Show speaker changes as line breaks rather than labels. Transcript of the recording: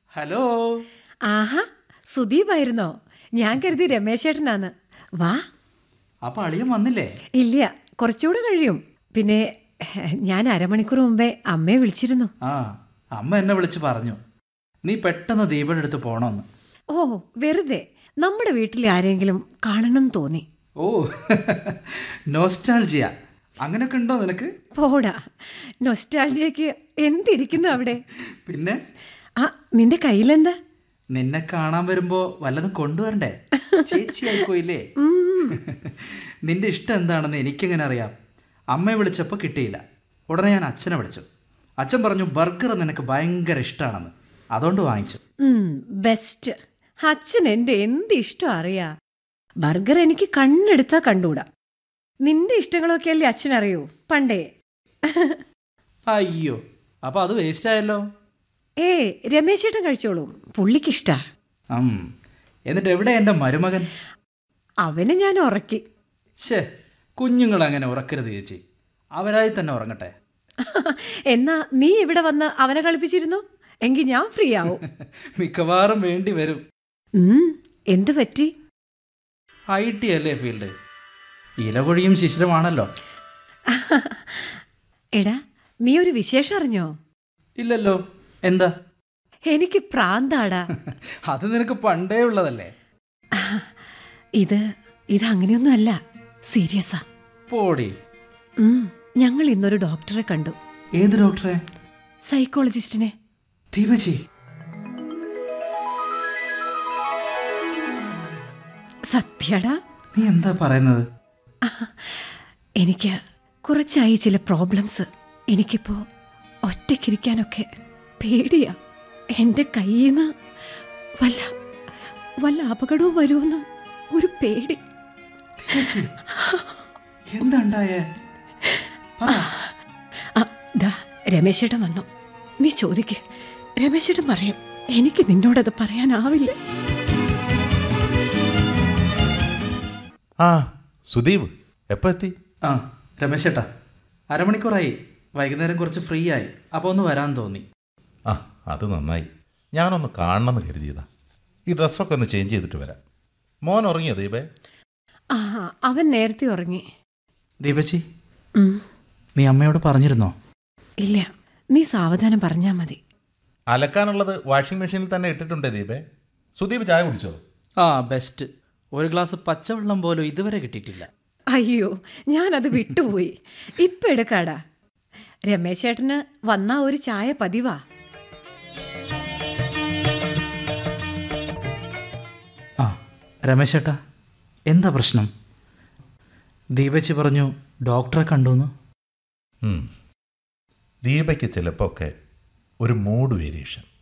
Hello
ആഹാ സുദീപായിരുന്നോ ഞാൻ കരുതി രമേശേട്ടനാന്ന് വാ
അപ്പൊ അളിയൻ വന്നില്ലേ
ഇല്ല കുറച്ചുകൂടെ കഴിയും പിന്നെ ഞാൻ അരമണിക്കൂർ മുമ്പേ അമ്മയെ വിളിച്ചിരുന്നു
ആ അമ്മ എന്നെ വിളിച്ച് പറഞ്ഞു നീ പെട്ടെന്ന് ദീപയുടെ അടുത്ത് പോണമെന്ന്
ഓ വെറുതെ നമ്മുടെ വീട്ടിൽ ആരെങ്കിലും കാണണം തോന്നി
ഓ നോസ്റ്റാൾജിയ അങ്ങനെയൊക്കെ ഉണ്ടോ നിനക്ക്
പോടാ നൊസ്റ്റാൾജിയക്ക് എന്തിരിക്കുന്നു അവിടെ
പിന്നെ
ആ നിന്റെ കയ്യിലെന്താ
നിന്നെ കാണാൻ വരുമ്പോ വല്ലതും കൊണ്ടുവരണ്ടേ ചേച്ചിയായി പോയില്ലേ നിന്റെ ഇഷ്ടം എന്താണെന്ന് എനിക്കെങ്ങനെ അറിയാം അമ്മയെ വിളിച്ചപ്പോൾ കിട്ടിയില്ല ഉടനെ ഞാൻ അച്ഛനെ വിളിച്ചു അച്ഛൻ പറഞ്ഞു ബർഗർ നിനക്ക് ഭയങ്കര ഇഷ്ടമാണെന്ന് അതുകൊണ്ട് വാങ്ങിച്ചു
ബെസ്റ്റ് അച്ഛൻ എൻ്റെ എന്ത് ഇഷ്ടം അറിയാ ബർഗർ എനിക്ക് കണ്ണെടുത്താ കണ്ടൂടാ നിന്റെ ഇഷ്ടങ്ങളൊക്കെ അല്ലേ അച്ഛൻ അറിയൂ പണ്ടേ
അയ്യോ അപ്പോൾ അത് വേസ്റ്റ് ആയല്ലോ
ഏ രമേശേട്ടൻ കഴിച്ചോളൂ പുള്ളിക്കിഷ്ടാ
ഉം. എന്നിട്ട് എവിടെ എൻ്റെ മരുമകൻ
അവനെ ഞാൻ ഉറക്കി
ശേ കുഞ്ഞുങ്ങൾ അങ്ങനെ ഉറക്കരുത് ചേച്ചി അവരായി തന്നെ ഉറങ്ങട്ടെ
എന്നാ നീ ഇവിടെ വന്ന് അവനെ കളിപ്പിച്ചിരുന്നു എങ്കിൽ ഞാൻ ഫ്രീ ആവും
മിക്കവാറും വേണ്ടി വരും
ഉം, എന്ത് പറ്റി
ഐ ടി അല്ലേ ഫീൽഡ് ഇലകൊഴിയും ശിശിരമാണല്ലോ
എടാ നീ ഒരു വിശേഷം അറിഞ്ഞോ
ഇല്ലല്ലോ എന്താ
എനിക്ക് പ്രാന്താടാ
അത് നിനക്ക് പണ്ടേ ഉള്ളതല്ലേ
ഇത് ഇത് അങ്ങനെയൊന്നും അല്ല സീരിയസാ
പോടി
ഉം, ഞങ്ങൾ ഇന്നൊരു ഡോക്ടറെ കണ്ടു
ഏത് ഡോക്ടറെ
സൈക്കോളജിസ്റ്റിനെ
ദീപജി
സത്യടാ
നീ എന്താ പറയുന്നത്
എനിക്ക് കുറച്ചായി ചില പ്രോബ്ലംസ് എനിക്കിപ്പോ ഒറ്റയ്ക്കിരിക്കാനൊക്കെ പേടിയാ എൻ്റെ കയ്യിൽ നിന്ന് വല്ല വല്ല അപകടവും വരുമെന്ന് ഒരു പേടി
ദീപജി എന്താ ഉണ്ടായേ പറ
ആ, ദാ രമേശേട്ടൻ വന്നു നീ ചോദിക്ക് രമേശേട്ടൻ പറയും എനിക്ക് നിന്നോടത് പറയാനാവില്ല
ആ സുദീപ് എപ്പോൾ എത്തി
ആ രമേശ് ചേട്ടാ അരമണിക്കൂറായി വൈകുന്നേരം കുറച്ച് ഫ്രീ ആയി അപ്പോൾ ഒന്ന് വരാൻ തോന്നി
ആ അത് നന്നായി ഞാനൊന്ന് കാണണമെന്ന് കരുതിയതാ ഈ ഡ്രസ്സൊക്കെ ഒന്ന് ചേഞ്ച് ചെയ്തിട്ട് വരാം മോൻ ഉറങ്ങിയോ ദീപേ
ആ അവൻ നേരത്തെ ഉറങ്ങി
ദീപജി
ഉം,
നീ അമ്മയോട് പറഞ്ഞിരുന്നോ
ഇല്ല നീ സാവധാനം പറഞ്ഞാ മതി
അലക്കാനുള്ളത് വാഷിംഗ് മെഷീനിൽ തന്നെ ഇട്ടിട്ടുണ്ടേ ദീപേ സുദീപ് ചായ കുടിച്ചോ
ആ ബെസ്റ്റ് ഒരു ഗ്ലാസ് പച്ചവെള്ളം പോലും ഇതുവരെ കിട്ടിയിട്ടില്ല
അയ്യോ ഞാനത് വിട്ടുപോയി ഇപ്പൊ എടുക്കാടാ രമേശേട്ടന് വന്ന ഒരു ചായ പതിവാ
ആ രമേശ് ചേട്ടാ എന്താ പ്രശ്നം ദീപച്ചി പറഞ്ഞു ഡോക്ടറെ കണ്ടുന്ന്
ഉം. ദീപയ്ക്ക് ചിലപ്പോൾ ഒക്കെ ഒരു മൂഡ് വേരിയേഷൻ